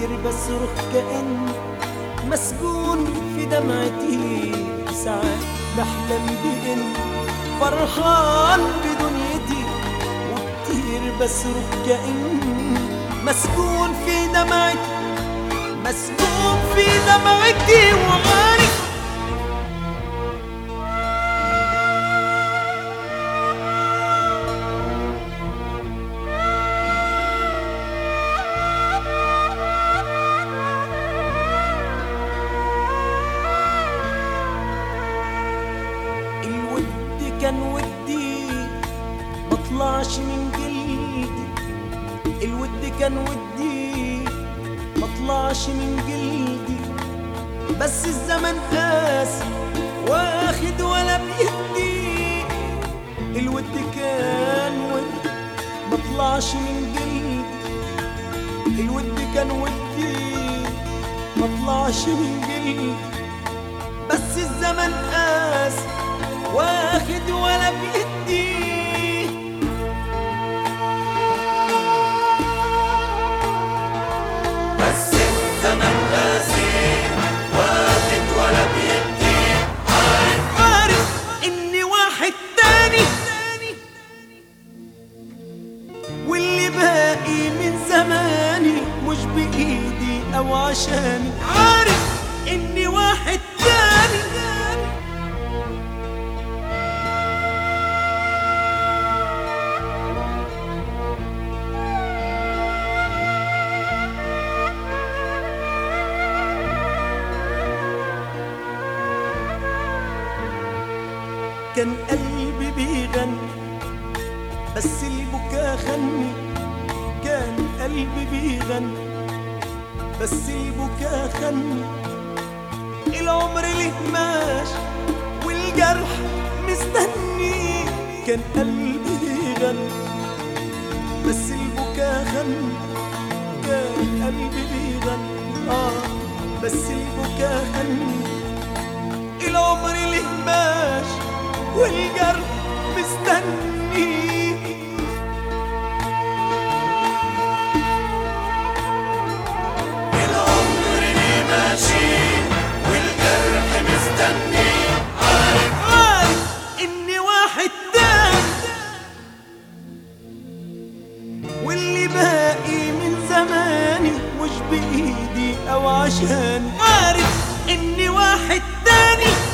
كتير بصرخ كأن مسجون في دمعتي ساعات بحلم بإن فرحان بدنيتي وكتير بصرخ كأن مسجون في دمعتي مسجون في دمعتي وعارف الود كان ودي مطلعش من جلدي الود كان ودي مطلعش من جلدي بس الزمن قاسي واخد ولا بيدي الود كان ودي مطلعش من جلدي الود كان ودي مطلعش من جلدي بس الزمن قاسي واخد ولا بيدي بس الزمن قاسي واخد ولا بيدي عارف اني واحد تاني واللي باقي من زماني مش بايدي او عشاني عارف اني واحد تاني كان قلبي بيغني بس البكا خني كان قلبي بيغني بس البكا خني العمر ليه ماشي والجرح مستني كان قلبي بيغني بس البكا خني كان قلبي بيغني اه بس البكا خني العمر ليه ماشي والجرح مستني العمر ليه ماشي والجرح مستني عارف اني واحد تاني واللي باقي من زماني مش بايدي او عشان عارف اني واحد تاني